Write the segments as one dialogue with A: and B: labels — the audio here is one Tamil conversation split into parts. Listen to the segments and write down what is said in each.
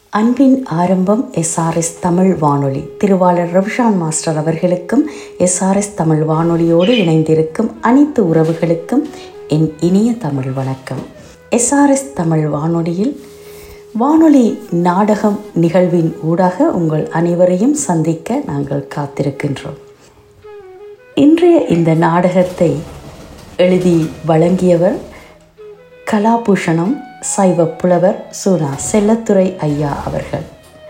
A: அன்பின் ஆரம்பம் எஸ்ஆர்எஸ் தமிழ் வானொலி திருவாளர் ரவிஷான் மாஸ்டர் அவர்களுக்கும் எஸ்ஆர்எஸ் தமிழ் வானொலியோடு இணைந்திருக்கும் அனைத்து உறவுகளுக்கும் என் இனிய தமிழ் வணக்கம் எஸ்ஆர்எஸ் தமிழ் வானொலியில் வானொலி நாடகம் நிகழ்வின் ஊடாக உங்கள் அனைவரையும் சந்திக்க நாங்கள் காத்திருக்கின்றோம் இன்றைய இந்த நாடகத்தை எழுதி வழங்கியவர் கலாபூஷணம் சைவ புலவர் சுனா செல்லத்துறை ஐயா அவர்கள்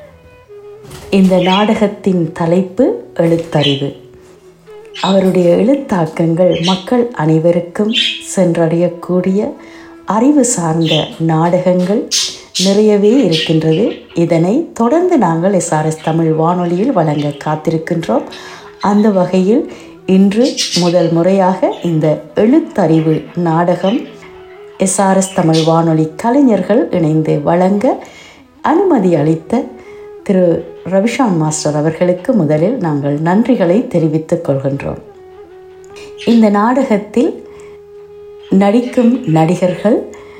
A: இந்த நாடகத்தின் தலைப்பு எழுத்தறிவு அவருடைய எழுத்தாக்கங்கள் மக்கள் அனைவருக்கும் சென்றடையக்கூடிய அறிவு சார்ந்த நாடகங்கள் நிறையவே இருக்கின்றது இதனை தொடர்ந்து நாங்கள் எஸ்ஆர்எஸ் தமிழ் வானொலியில் வழங்க காத்திருக்கின்றோம் அந்த வகையில் இன்று முதல் முறையாக இந்த எழுத்தறிவு நாடகம் எஸ்ஆர்எஸ் தமிழ் வானொலி கலைஞர்கள் இணைந்து வழங்க அனுமதி அளித்த திரு ரவிஷான் மாஸ்டர் அவர்களுக்கு முதலில் நாங்கள் நன்றிகளை தெரிவித்துக் கொள்கின்றோம் இந்த நாடகத்தில் நடிக்கும் நடிகர்கள்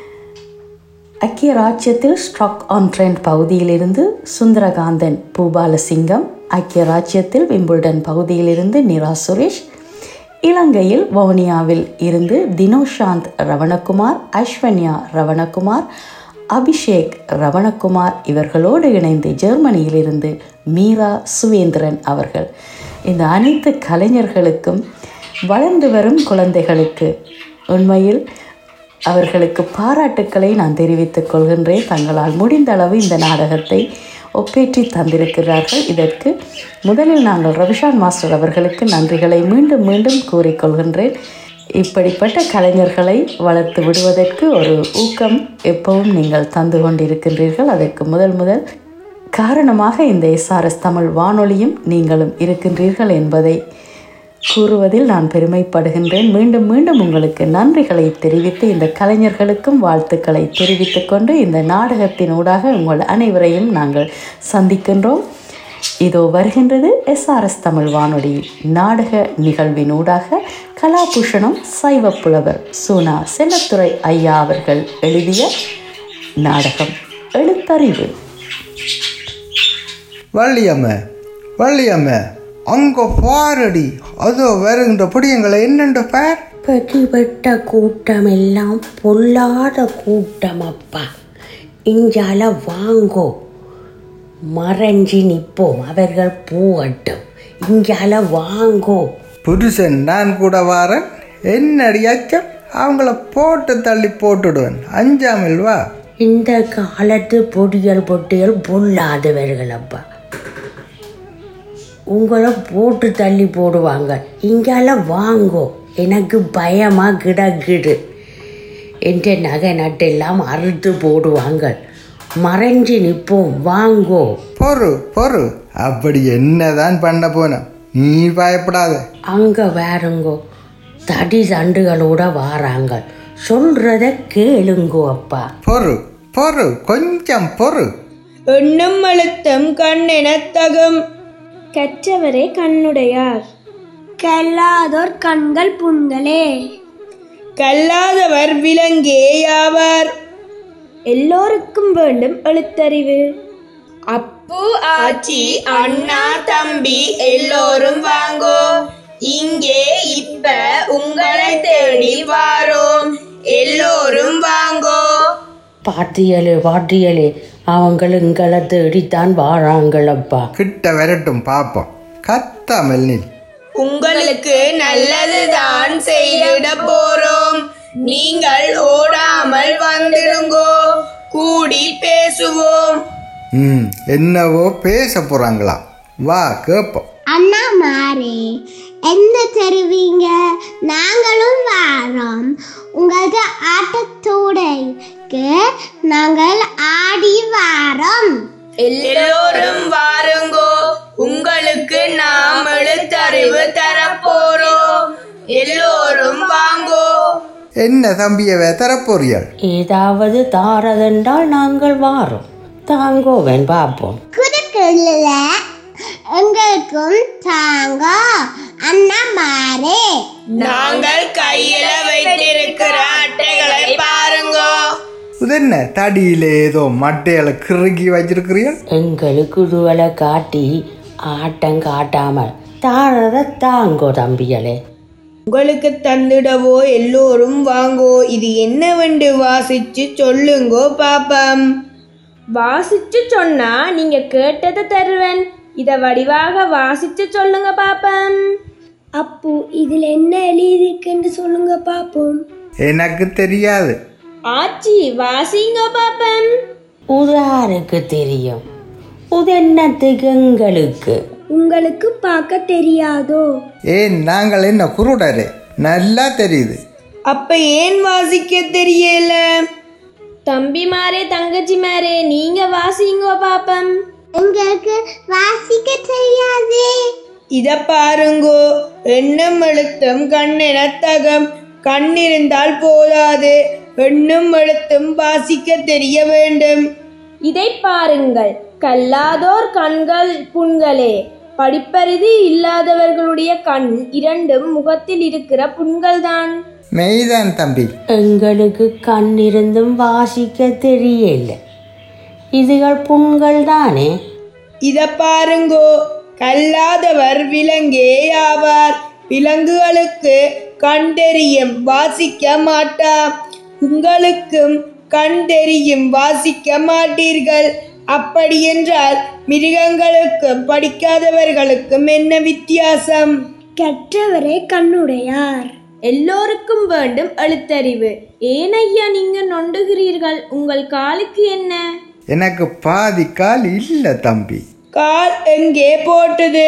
A: ஐக்கிய ராஜ்யத்தில் ஸ்டாக் ஆன் ட்ரெண்ட் பகுதியிலிருந்து சுந்தரகாந்தன் பூபாலசிங்கம் ஐக்கிய ராஜ்யத்தில் விம்பிள்டன் பகுதியிலிருந்து நிரா சுரேஷ் இலங்கையில் வவுனியாவில் இருந்து தினோஷாந்த் ரவணகுமார் ஐஸ்வன்யா ரவணகுமார் அபிஷேக் ரவணகுமார் இவர்களோடு இணைந்து ஜெர்மனியிலிருந்து மீரா சுவேந்திரன் அவர்கள் இந்த அனைத்து கலைஞர்களுக்கும் வளர்ந்து வரும் குழந்தைகளுக்கு உண்மையில் அவர்களுக்கு பாராட்டுக்களை நான் தெரிவித்துக் கொள்கின்றேன் தங்களால் முடிந்த அளவு இந்த நாடகத்தை ஒப்பேற்றி தந்திருக்கிறார்கள் இதற்கு முதலில் நாங்கள் ரவிஷான் மாஸ்டர் அவர்களுக்கு நன்றிகளை மீண்டும் மீண்டும் கூறிக்கொள்கின்றேன் இப்படிப்பட்ட கலைஞர்களை வளர்த்து விடுவதற்கு ஒரு ஊக்கம் எப்பவும் நீங்கள் தந்து கொண்டிருக்கின்றீர்கள் அதற்கு முதல் முதல் காரணமாக இந்த எஸ்ஆர்எஸ் தமிழ் வானொலியும் நீங்களும் இருக்கின்றீர்கள் என்பதை கூறுவதில் நான் பெருமைப்படுகின்றேன் மீண்டும் மீண்டும் உங்களுக்கு நன்றிகளை தெரிவித்து இந்த கலைஞர்களுக்கும் வாழ்த்துக்களை தெரிவித்துக் கொண்டு இந்த நாடகத்தின் ஊடாக உங்கள் அனைவரையும் நாங்கள் சந்திக்கின்றோம் இதோ வருகின்றது எஸ்ஆர்எஸ் தமிழ் வானொலி நாடக நிகழ்வின் ஊடாக கலாபூஷணம் சைவ புலவர் சூனா செல்லத்துறை ஐயா அவர்கள் எழுதிய நாடகம் எழுத்தறிவு
B: வள்ளியம்மை வள்ளியம்மை அங்கே பாரடி அதோ வருகின்ற பிடியங்களை என்னென்று பார்
C: பதிவெட்ட கூட்டம் எல்லாம் பொல்லாத கூட்டம் அப்பா இஞ்சால வாங்கோ மறைஞ்சி நிற்போம் அவர்கள் பூவட்டும் இஞ்சால வாங்கோ
B: புருஷன் நான் கூட வாரன் என்னடி அச்சம் அவங்கள போட்டு தள்ளி போட்டுடுவேன் அஞ்சாமல் வா
C: இந்த காலத்து பொடியல் பொட்டியல் பொல்லாதவர்கள் அப்பா உங்களை போட்டு தள்ளி போடுவாங்க இங்கால வாங்கோ எனக்கு பயமா கிடக்கிடு என்ற நகை நட்டெல்லாம் அறுத்து போடுவாங்க மறைஞ்சு நிற்போம் வாங்கோ
B: பொறு பொறு அப்படி என்னதான் பண்ண போனோம் நீ பயப்படாத
C: அங்கே வேறுங்கோ தடி சண்டுகளோட வாராங்க சொல்றத கேளுங்கோ அப்பா
B: பொறு பொறு கொஞ்சம் பொறு
D: எண்ணும் அழுத்தம் கண்ணெனத் தகும்
E: கற்றவரே கண்ணுடையார் கல்லாதோர் கண்கள் புண்களே
D: கல்லாதவர் விலங்கேயாவார்
E: எல்லோருக்கும் வேண்டும் எழுத்தறிவு
D: அப்பு ஆச்சி அண்ணா தம்பி எல்லோரும் வாங்கோ இங்கே இப்ப உங்களை தேடி வாரோம் எல்லோரும் வாங்கோ
C: பாட்டியலே பாட்டியலே அவங்களுங்களை தேடித்தான் வாராங்களப்பா
B: கிட்ட வரட்டும் பார்ப்போம் கத்தாமல் நில்
D: உங்களுக்கு நல்லதுதான் செய்திட போறோம் நீங்கள் ஓடாமல் வந்துடுங்கோ கூடி பேசுவோம்
B: ம் என்னவோ பேச போகிறாங்களாம் வா கேட்போம்
F: அண்ணா மாறே எந்த தருவீங்க நாங்களும் வாரோம் உங்களுக்கு ஆட்டத்தோடைக்கு நாங்கள் ஆடி வாரோம்
D: எல்லோரும் வாருங்கோ உங்களுக்கு நாம் எழுத்தறிவு தரப்போறோம் எல்லோரும் வாங்கோ
B: என்ன தம்பியவே தரப்போறியாள்
C: ஏதாவது தாரதென்றால் நாங்கள் வாரோம் தாங்கோவன் பார்ப்போம்
F: குறுக்குள்ள எங்களுக்கும் தாங்க அண்ணா மாறே
D: நாங்கள் கையில வைத்திருக்கிற அட்டைகளை பாருங்கோ
B: இது என்ன தடியில ஏதோ மட்டையில கிறுக்கி வச்சிருக்கிறீர்கள்
C: எங்களுக்கு இதுவலை காட்டி ஆட்டம் காட்டாமல் தாரத தாங்கோ தம்பிகளே
D: உங்களுக்கு தந்திடவோ எல்லோரும் வாங்கோ இது என்னவென்று வாசிச்சு சொல்லுங்கோ பாப்பம்
E: வாசிச்சு சொன்னா நீங்க கேட்டதை தருவேன் இத வடிவாக வாசிச்சு சொல்லுங்க பாப்பம் அப்பு இதுல என்ன எழுதியிருக்குன்னு சொல்லுங்க பாப்போம்
B: எனக்கு தெரியாது
E: ஆச்சி வாசிங்க பாப்பம்
C: உதாருக்கு தெரியும் உது என்னத்துக்கு எங்களுக்கு
E: உங்களுக்கு பார்க்க தெரியாதோ
B: ஏன் நாங்கள் என்ன குருடரே நல்லா தெரியுது
D: அப்ப ஏன் வாசிக்க தெரியல
E: தம்பிமாரே தங்கச்சிமாரே நீங்க வாசிங்க பாப்பம்
F: எங்களுக்கு வாசிக்க தெரியாது
D: இத பாருங்கோ எண்ணம் எழுத்தும் கண்ணென தகம் கண் இருந்தால் போதாது எண்ணும் எழுத்தும் வாசிக்க தெரிய வேண்டும்
E: இதை பாருங்கள் கல்லாதோர் கண்கள் புண்களே படிப்பறிது இல்லாதவர்களுடைய கண் இரண்டும் முகத்தில் இருக்கிற புண்கள்தான்
B: மெய்தான் தம்பி
C: எங்களுக்கு கண் இருந்தும் வாசிக்க தெரியல இதுகள் புண்கள் தானே
D: இத பாருங்கோ கல்லாதவர் விலங்கே ஆவார் விலங்குகளுக்கு கண் தெரியும் வாசிக்க மாட்டாம் உங்களுக்கும் கண் தெரியும் வாசிக்க மாட்டீர்கள் அப்படியென்றால் மிருகங்களுக்கும் படிக்காதவர்களுக்கும் என்ன வித்தியாசம்
E: கற்றவரே கண்ணுடையார் எல்லோருக்கும் வேண்டும் எழுத்தறிவு ஏன் ஐயா நீங்க நொண்டுகிறீர்கள் உங்கள் காலுக்கு என்ன
B: எனக்கு பாதி கால் இல்லை தம்பி
D: கால் எங்கே போட்டது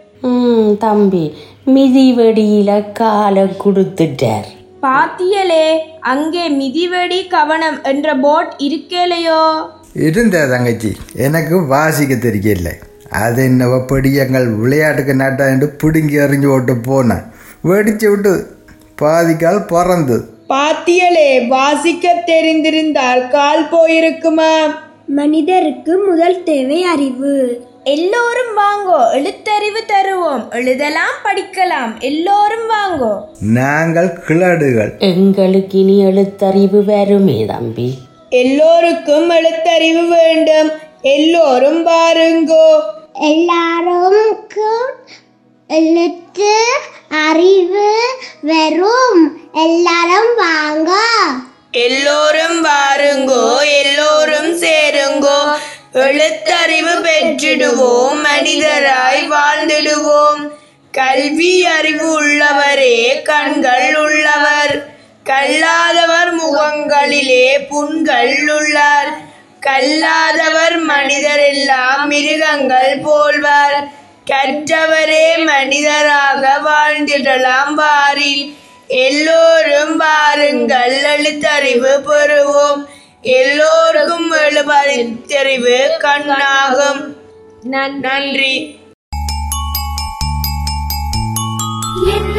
C: ம் தம்பி மிதி வெடியில காலை கொடுத்துட்டார்
E: பாத்தியலே அங்கே மிதிவெடி கவனம் என்ற போட் இருக்கலையோ
B: இருந்த தங்கச்சி எனக்கு வாசிக்க தெரியல அது என்ன படியங்கள் விளையாட்டுக்கு நட்டாண்டு பிடுங்கி எறிஞ்சு விட்டு போனேன் வெடிச்சு விட்டு பாதி கால் பிறந்து
D: பாத்தியலே வாசிக்க தெரிந்திருந்தால் கால் போயிருக்குமா
E: மனிதருக்கு முதல் தேவை அறிவு எல்லோரும் வாங்கோ எழுத்தறிவு தருவோம் எழுதலாம் படிக்கலாம் எல்லோரும் வாங்கோ
B: நாங்கள் கிளடுகள்
C: எங்களுக்கு இனி எழுத்தறிவு வருமே தம்பி
D: எல்லோருக்கும் எழுத்தறிவு வேண்டும் எல்லோரும் பாருங்கோ
F: எல்லாருக்கும் எழுத்து அறிவு வெறும் எல்லாரும் வாங்க
D: எல்லோரும் வாருங்கோ எல்லோரும் சேருங்கோ எழுத்தறிவு பெற்றிடுவோம் மனிதராய் வாழ்ந்திடுவோம் கல்வி அறிவு உள்ளவரே கண்கள் உள்ளவர் கல்லாதவர் முகங்களிலே புண்கள் உள்ளார் கல்லாதவர் மனிதரெல்லாம் மிருகங்கள் போல்வார் கற்றவரே மனிதராக வாழ்ந்திடலாம் வாரில் எல்லோரும் வாருங்கள் எழுத்தறிவு பெறுவோம் எல்லோருக்கும் எழுபறித்தறிவு கண்ணாகும் நன்றி
E: என்ன